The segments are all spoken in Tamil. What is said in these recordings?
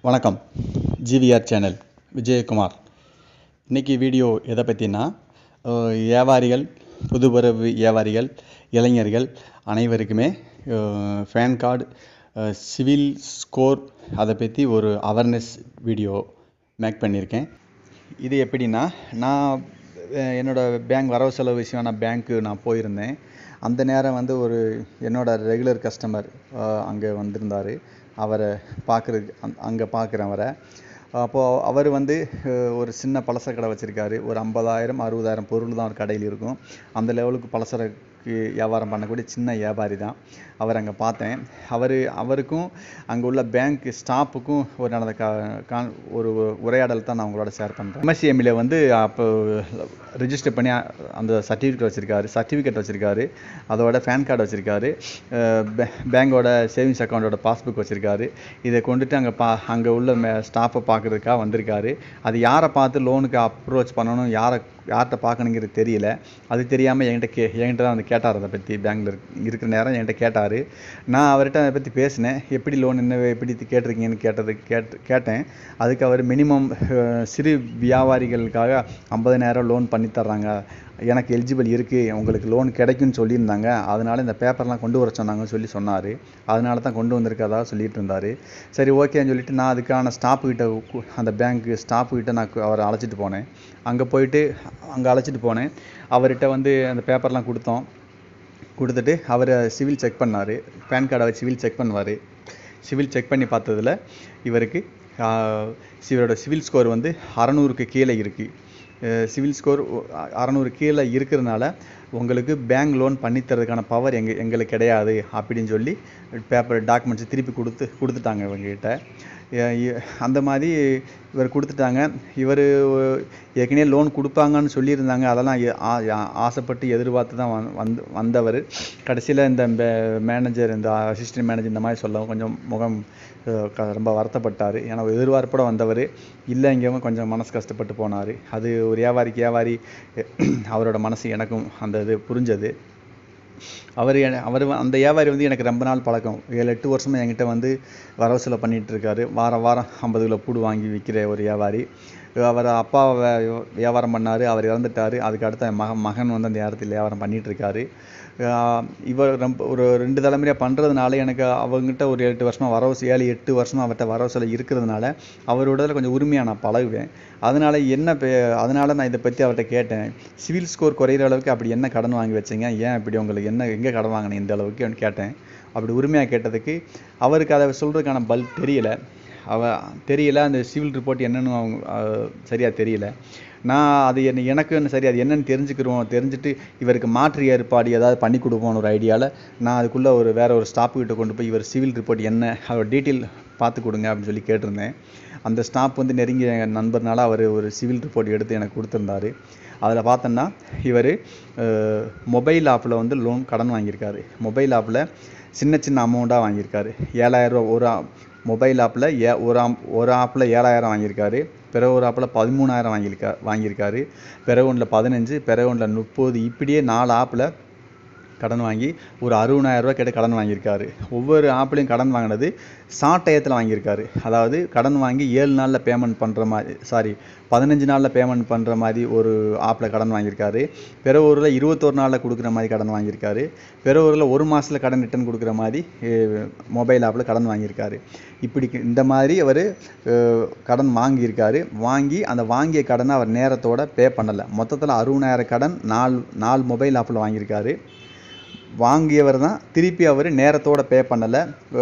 வணக்கம் ஜிவிஆர் சேனல் விஜயகுமார் இன்றைக்கி வீடியோ எதை பற்றினா அஹ், வியாபாரிகள் புதுபரவு வியாபாரிகள் இளைஞர்கள் அனைவருக்குமே ஃபேன் கார்டு சிவில் ஸ்கோர் அதை பற்றி ஒரு அவேர்னஸ் வீடியோ மேக் பண்ணியிருக்கேன் இது எப்படின்னா நான் அஹ், என்னோட பேங்க் வரவு செலவு விஷயம் நான் பேங்க்கு நான் போயிருந்தேன் அந்த நேரம் வந்து ஒரு என்னோட ரெகுலர் கஸ்டமர் அங்கே வந்திருந்தார் அவரை பார்க்குறதுக்கு அங் அங்கே பார்க்குறேன் அவரை அப்போது அவர் வந்து அஹ், ஒரு சின்ன பலசர கடை வச்சுருக்காரு ஒரு ஐம்பதாயிரம் அறுபதாயிரம் பொருள் தான் ஒரு கடையில் இருக்கும் அந்த லெவலுக்கு பலசரக்கு வியாபாரம் பண்ணக்கூடிய சின்ன வியாபாரி தான் அவர் அங்கே பார்த்தேன் அவர் அவருக்கும் அங்கே உள்ள பேங்க் ஸ்டாஃபுக்கும் ஒரு நடந்த கா கான் ஒரு உரையாடல் தான் நான் உங்களோட ஷேர் பண்ணுறேன் எம்எஸ்சிஎம்மில் வந்து அப்போ ரிஜிஸ்டர் பண்ணி அ- அந்த சர்டிஃபிகேட் வச்சுருக்காரு சர்டிஃபிகேட் வச்சுருக்காரு அதோட பேன் கார்டு வச்சுருக்காரு பேங்கோட சேவிங்ஸ் அக்கௌண்ட்டோட பாஸ்புக் வச்சுருக்காரு இதை கொண்டுட்டு அங்கே பா அங்கே உள்ள மே ஸ்டாஃபை பார்க்குறதுக்காக வந்திருக்காரு அது யாரை பார்த்து லோனுக்கு அப்ரோச் பண்ணணும் யாரை யார்கிட்ட பார்க்கணுங்கிறது தெரியல அது தெரியாமல் என்கிட்ட கே என்கிட்ட தான் வந்து கேட்டார் அதை பற்றி பேங்க்கில் இருக்கிற நேரம் என்கிட்ட கேட்டார் நான் அவர்கிட்ட அதை பற்றி பேசினேன் எப்படி லோன் என்ன எப்படி கேட்டிருக்கீங்கன்னு கேட்டது கேட்டு கேட்டேன் அதுக்கு அவர் மினிமம் சிறு வியாபாரிகளுக்காக ஐம்பதனாயிரம் லோன் பண்ணி தர்றாங்க எனக்கு எலிஜிபிள் இருக்குது உங்களுக்கு லோன் கிடைக்கும்னு சொல்லியிருந்தாங்க அதனால இந்த பேப்பர்லாம் கொண்டு வர சொன்னாங்கன்னு சொல்லி சொன்னார் அதனால தான் கொண்டு வந்திருக்கதா சொல்லிட்டு இருந்தார் சரி ஓகேன்னு சொல்லிட்டு நான் அதுக்கான ஸ்டாஃப் கிட்ட கு- அந்த பேங்க் ஸ்டாஃப் கிட்ட நான் கு- அவரை அழைச்சிட்டு போனேன் அங்கே போயிட்டு அங்கே அழைச்சிட்டு போனேன் அவர்கிட்ட வந்து அந்த பேப்பர்லாம் கொடுத்தோம் கொடுத்துட்டு அவர் சிவில் செக் பண்ணார் பேன் கார்டை வச்சு சிவில் செக் பண்ணுவார் சிவில் செக் பண்ணி பார்த்ததுல இவருக்கு ஆஹ், இவரோட சிவில் ஸ்கோர் வந்து அறநூறுக்கு கீழே இருக்குது சிவில் ஸ்கோர் அறநூறு கீழே இருக்கிறதுனால உங்களுக்கு பேங்க் லோன் பண்ணித்தரதுக்கான பவர் எங்க எங்களுக்கு கிடையாது அப்படின்னு சொல்லி பேப்பர் டாக்குமெண்ட்ஸ் திருப்பி கொடுத்து கொடுத்துட்டாங்க இவங்ககிட்ட எ- எ- அந்த மாதிரி இவர் கொடுத்துட்டாங்க இவர் ஏற்கனவே லோன் கொடுப்பாங்கன்னு சொல்லியிருந்தாங்க அதெல்லாம் எ- ஆ- ஆ- ஆசைப்பட்டு எதிர்பார்த்து தான் வந்- வந்து வந்தவர் கடைசியில் இந்த மேனேஜர் இந்த அசிஸ்டன்ட் மேனேஜர் இந்த மாதிரி சொல்லவும் கொஞ்சம் முகம் அஹ், க- ரொம்ப வருத்தப்பட்டார் ஏன்னா எதிர்பார்ப்போட வந்தவர் இல்லைங்கவும் கொஞ்சம் மனசு கஷ்டப்பட்டு போனார் அது ஒரு வியாபாரிக்கு வியாபாரி அவரோட மனசு எனக்கும் அந்த இது புரிஞ்சது அவர் அவர் அந்த வியாபாரி வந்து எனக்கு ரொம்ப நாள் பழக்கம் ஏழு எட்டு வருஷமா என்கிட்ட வந்து வரவு செலவு பண்ணிட்டு இருக்காரு வாரம் வாரம் ஐம்பது கிலோ பூடு வாங்கி விற்கிற ஒரு வியாபாரி அவர் அப்பா வே- வியாபாரம் பண்ணார் அவர் இறந்துட்டார் அதுக்கு அடுத்த மகன் மகன் வந்து அந்த நேரத்தில் வியாபாரம் பண்ணிட்டு இருக்காரு ஆஹ் இவர் ரொம்ப ஒரு ரெண்டு தலைமுறையாக பண்ணுறதுனால எனக்கு அவங்ககிட்ட ஒரு எட்டு வருஷமா வரவு செ- ஏழு எட்டு வருஷமா அவர்கிட்ட வரவு செலவு இருக்கிறதுனால அவரோட கொஞ்சம் உரிமையாக நான் பழகுவேன் அதனால என்ன பே- அதனால நான் இதை பற்றி அவர்கிட்ட கேட்டேன் சிவில் ஸ்கோர் குறையிற அளவுக்கு அப்படி என்ன கடன் வாங்கி வச்சீங்க ஏன் இப்படி உங்களுக்கு என்ன எங்கே கடன் வாங்கினீங்க இந்த அளவுக்கு அப்படின்னு கேட்டேன் அப்படி உரிமையாக கேட்டதுக்கு அவருக்கு அதை சொல்கிறதுக்கான பல் தெரியல அவ தெரியல அந்த சிவில் ரிப்போர்ட் என்னன்னு அவங்க அஹ், சரியா தெரியல நான் அது என்ன எனக்கு என்ன சரி அது என்னன்னு தெரிஞ்சுக்கிறோம் தெரிஞ்சுட்டு இவருக்கு மாற்று ஏற்பாடு ஏதாவது பண்ணி கொடுப்போம்னு ஒரு ஐடியாவில் நான் அதுக்குள்ளே ஒரு வேற ஒரு ஸ்டாஃப் கிட்ட கொண்டு போய் இவர் சிவில் ரிப்போர்ட் என்ன அதோட டீட்டெயில் பார்த்து கொடுங்க அப்படின்னு சொல்லி கேட்டிருந்தேன் அந்த ஸ்டாஃப் வந்து நெருங்கிய நண்பர்னால அவர் ஒரு சிவில் ரிப்போர்ட் எடுத்து எனக்கு கொடுத்துருந்தாரு அதில் பார்த்தோன்னா இவர் மொபைல் ஆப்பில் வந்து லோன் கடன் வாங்கியிருக்காரு மொபைல் ஆப்பில் சின்ன சின்ன அமௌண்ட்டாக வாங்கியிருக்காரு ஏழாயிரம் ரூபா ஒரு மொபைல் ஆப்பில் ஏ ஒரு ஆம் ஒரு ஆப்பில் ஏழாயிரம் வாங்கியிருக்காரு பிறகு ஒரு ஆப்பில் பதிமூணாயிரம் வாங்கியிருக்கா வாங்கியிருக்காரு பிறகு ஒன்றில் பதினஞ்சு பிறகு ஒன்றில் முப்பது இப்படியே நாலு ஆப்பில் கடன் வாங்கி ஒரு அறுபதாயிரம் ரூபாய் கிட்ட கடன் வாங்கியிருக்காரு ஒவ்வொரு ஆப்லையும் கடன் வாங்கினது ஷார்ட் டயத்தில் வாங்கியிருக்காரு அதாவது கடன் வாங்கி ஏழு நாளில் பேமெண்ட் பண்ணுற மாதிரி சாரி பதினஞ்சு நாளில் பேமெண்ட் பண்ணுற மாதிரி ஒரு ஆப்பில் கடன் வாங்கியிருக்காரு பிற ஊரில் இருபத்தொரு நாளில் கொடுக்குற மாதிரி கடன் வாங்கியிருக்காரு பிற ஊரில் ஒரு மாதத்தில் கடன் ரிட்டர்ன் கொடுக்குற மாதிரி மொபைல் ஆப்பில் கடன் வாங்கியிருக்காரு இப்படி க- இந்த மாதிரி அவர் கடன் வாங்கியிருக்காரு வாங்கி அந்த வாங்கிய கடனை அவர் நேரத்தோட பே பண்ணலை மொத்தத்தில் அறுபதாயிரம் கடன் நாலு நாலு மொபைல் ஆப்பில் வாங்கியிருக்காரு வாங்கியவர் தான் திருப்பி அவர் நேரத்தோட பே பண்ணலை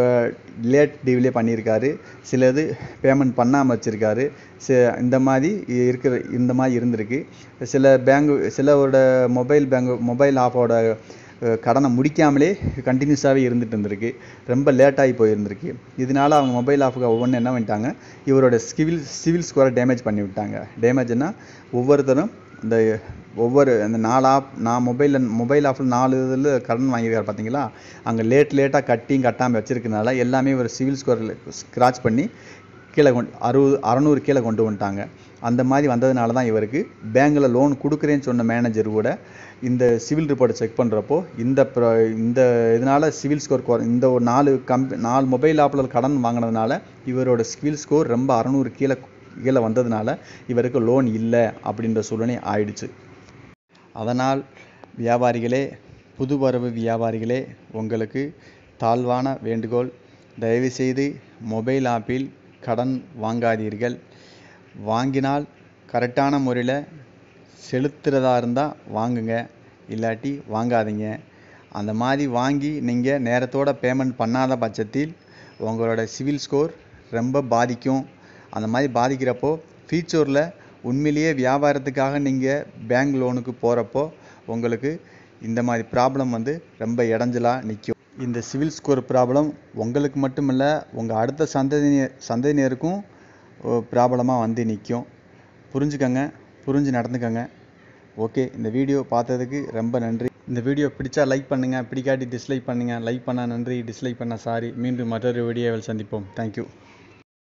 லேட் டிவிலே பண்ணியிருக்காரு சிலது பேமெண்ட் பண்ணாமல் வச்சுருக்காரு சி இந்த மாதிரி இருக்கிற இந்த மாதிரி இருந்திருக்கு சில பேங்கு சிலரோட மொபைல் பேங்கு மொபைல் ஆப்போட அஹ், கடனை முடிக்காமலே கண்டினியூஸாகவே இருந்துட்டு இருந்திருக்கு ரொம்ப லேட்டாகி போயிருந்திருக்கு இதனால அவங்க மொபைல் ஆஃபுக்கு ஒவ்வொன்றும் என்ன பண்ணிட்டாங்க இவரோட சிவில் சிவில் ஸ்கோரை டேமேஜ் பண்ணி விட்டாங்க டேமேஜ்னா ஒவ்வொருத்தரும் இந்த ஒவ்வொரு அந்த நாலு ஆப் நான் மொபைலில் மொபைல் ஆஃபில் நாலு இதில் கடன் வாங்கியிருக்காரு பார்த்தீங்களா அங்கே லேட் லேட்டாக கட்டியும் கட்டாமல் வச்சிருக்கனால எல்லாமே ஒரு சிவில் ஸ்கோரில் ஸ்க்ராட்ச் பண்ணி கீழே கொண்டு அறுபது அறநூறு கீழே கொண்டு வந்துட்டாங்க அந்த மாதிரி வந்ததுனால தான் இவருக்கு பேங்கில் லோன் கொடுக்குறேன்னு சொன்ன மேனேஜர் கூட இந்த சிவில் ரிப்போர்ட்டை செக் பண்ணுறப்போ இந்த ப்ர- இந்த இதனால் சிவில் ஸ்கோர் குறை இந்த ஒரு நாலு கம்பெ நாலு மொபைல் ஆப்பில் கடன் வாங்கினதுனால இவரோட சிவில் ஸ்கோர் ரொம்ப அறநூறு கீழே கீழே வந்ததுனால இவருக்கு லோன் இல்லை அப்படின்ற சூழ்நிலை ஆயிடுச்சு அதனால் வியாபாரிகளே புது வரவு வியாபாரிகளே உங்களுக்கு தாழ்வான வேண்டுகோள் தயவுசெய்து மொபைல் ஆப்பில் கடன் வாங்காதீர்கள் வாங்கினால் கரெக்டான முறையில் செலுத்துறதா இருந்தால் வாங்குங்க இல்லாட்டி வாங்காதீங்க அந்த மாதிரி வாங்கி நீங்கள் நேரத்தோட பேமெண்ட் பண்ணாத பட்சத்தில் உங்களோட சிவில் ஸ்கோர் ரொம்ப பாதிக்கும் அந்த மாதிரி பாதிக்கிறப்போ ஃபியூச்சரில் உண்மையிலேயே வியாபாரத்துக்காக நீங்கள் பேங்க் லோனுக்கு போகிறப்போ உங்களுக்கு இந்த மாதிரி ப்ராப்ளம் வந்து ரொம்ப இடைஞ்சலாக நிற்கும் இந்த சிவில் ஸ்கோர் ப்ராப்ளம் உங்களுக்கு மட்டும் இல்லை உங்கள் அடுத்த சந்ததியினர் சந்ததியினருக்கும் ப்ராப்ளமாக வந்து நிற்கும் புரிஞ்சுக்கங்க புரிஞ்சு நடந்துக்கங்க ஓகே இந்த வீடியோ பார்த்ததுக்கு ரொம்ப நன்றி இந்த வீடியோ பிடிச்சா லைக் பண்ணுங்கள் பிடிக்காட்டி டிஸ்லைக் பண்ணுங்கள் லைக் பண்ண நன்றி டிஸ்லைக் பண்ண சாரி மீண்டும் மற்றொரு வீடியோவில் சந்திப்போம் தேங்க்யூ